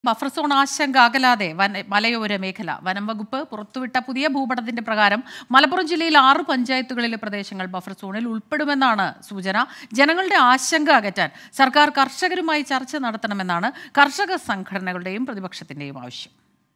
buffer zone ആശങ്ക അകലാതെ വന മലയോര മേഖല വനം വകുപ്പ് പുറത്തുവിട്ട പുതിയ ഭൂപടത്തിന്റെ പ്രകാരം മലപ്പുറം ജില്ലയിൽ ആറ് പഞ്ചായത്തുകളിലെ പ്രദേശങ്ങൾ ബഫർ സോണിൽ ഉൾപ്പെടുമെന്നാണ് സൂചന ജനങ്ങളുടെ ആശങ്ക അകറ്റാൻ സർക്കാർ കർഷകരുമായി ചർച്ച നടത്തണമെന്നാണ് കർഷക സംഘടനകളുടെയും പ്രതിപക്ഷത്തിന്റെയും ആവശ്യം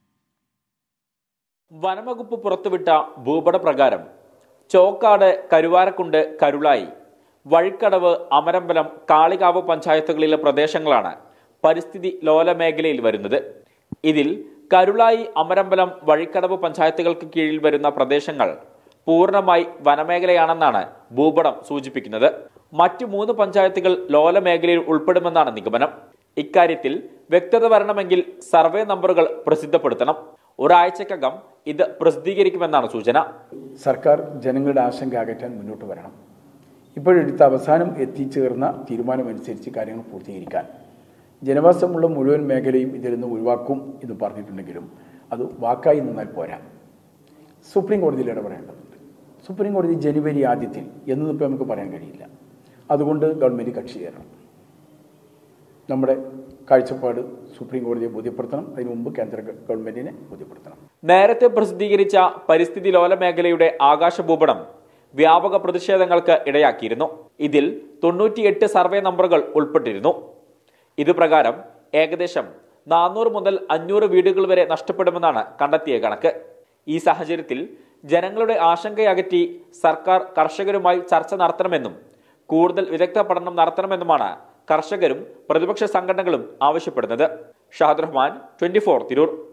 വനംവകുപ്പ് പുറത്തുവിട്ട ഭൂപട പ്രകാരം ചോക്കാട് കരുവാരക്കുണ്ട് കരുളായി വഴിക്കടവ് അമരമ്പലം കാളികാവ് പഞ്ചായത്തുകളിലെ പ്രദേശങ്ങളാണ് പരിസ്ഥിതി ലോല മേഖലയിൽ വരുന്നത് ഇതിൽ കരുളായി അമരമ്പലം വഴിക്കടവ് പഞ്ചായത്തുകൾക്ക് കീഴിൽ വരുന്ന പ്രദേശങ്ങൾ പൂർണ്ണമായി വനമേഖലയാണെന്നാണ് ഭൂപടം സൂചിപ്പിക്കുന്നത് മറ്റു മൂന്ന് പഞ്ചായത്തുകൾ ലോല മേഖലയിൽ ഉൾപ്പെടുമെന്നാണ് നിഗമനം ഇക്കാര്യത്തിൽ വ്യക്തത വരണമെങ്കിൽ സർവേ നമ്പറുകൾ പ്രസിദ്ധപ്പെടുത്തണം ഒരാഴ്ചക്കകം ഇത് പ്രസിദ്ധീകരിക്കുമെന്നാണ് സൂചന സർക്കാർ ജനങ്ങളുടെ ആശങ്ക അകറ്റാൻ മുന്നോട്ട് വരണം ഇപ്പോഴെടുത്ത അവസാനം എത്തിച്ചേർന്ന തീരുമാനമനുസരിച്ച് കാര്യങ്ങൾ പൂർത്തീകരിക്കാൻ ജനവാസമുള്ള മുഴുവൻ മേഖലയും ഇതിൽ നിന്ന് ഒഴിവാക്കും എന്ന് പറഞ്ഞിട്ടുണ്ടെങ്കിലും അത് വാക്കായി നിന്നാൽ പോരാ സുപ്രീം കോടതിയിൽ ഇടപെടേണ്ടതുണ്ട് സുപ്രീം കോടതി ജനുവരി ആദ്യത്തിൽ എന്നതിപ്പോൾ നമുക്ക് പറയാൻ കഴിയില്ല അതുകൊണ്ട് ഗവൺമെൻറ് കക്ഷി ചേരണം നമ്മുടെ കാഴ്ചപ്പാട് സുപ്രീം കോടതിയെ ബോധ്യപ്പെടുത്തണം അതിനു മുമ്പ് കേന്ദ്ര ഗവൺമെൻറ്റിനെ ബോധ്യപ്പെടുത്തണം നേരത്തെ പ്രസിദ്ധീകരിച്ച പരിസ്ഥിതി ലോല മേഖലയുടെ ആകാശ ഭൂപടം വ്യാപക പ്രതിഷേധങ്ങൾക്ക് ഇടയാക്കിയിരുന്നു ഇതിൽ തൊണ്ണൂറ്റിയെട്ട് സർവേ നമ്പറുകൾ ഉൾപ്പെട്ടിരുന്നു ഇത് പ്രകാരം ഏകദേശം നാനൂറ് മുതൽ അഞ്ഞൂറ് വീടുകൾ വരെ നഷ്ടപ്പെടുമെന്നാണ് കണ്ടെത്തിയ കണക്ക് ഈ സാഹചര്യത്തിൽ ജനങ്ങളുടെ ആശങ്കയകറ്റി സർക്കാർ കർഷകരുമായി ചർച്ച നടത്തണമെന്നും കൂടുതൽ വിദഗ്ധ പഠനം നടത്തണമെന്നുമാണ് കർഷകരും പ്രതിപക്ഷ സംഘടനകളും ആവശ്യപ്പെടുന്നത് ഷാദ് റഹ്മാൻ ട്വന്റി തിരൂർ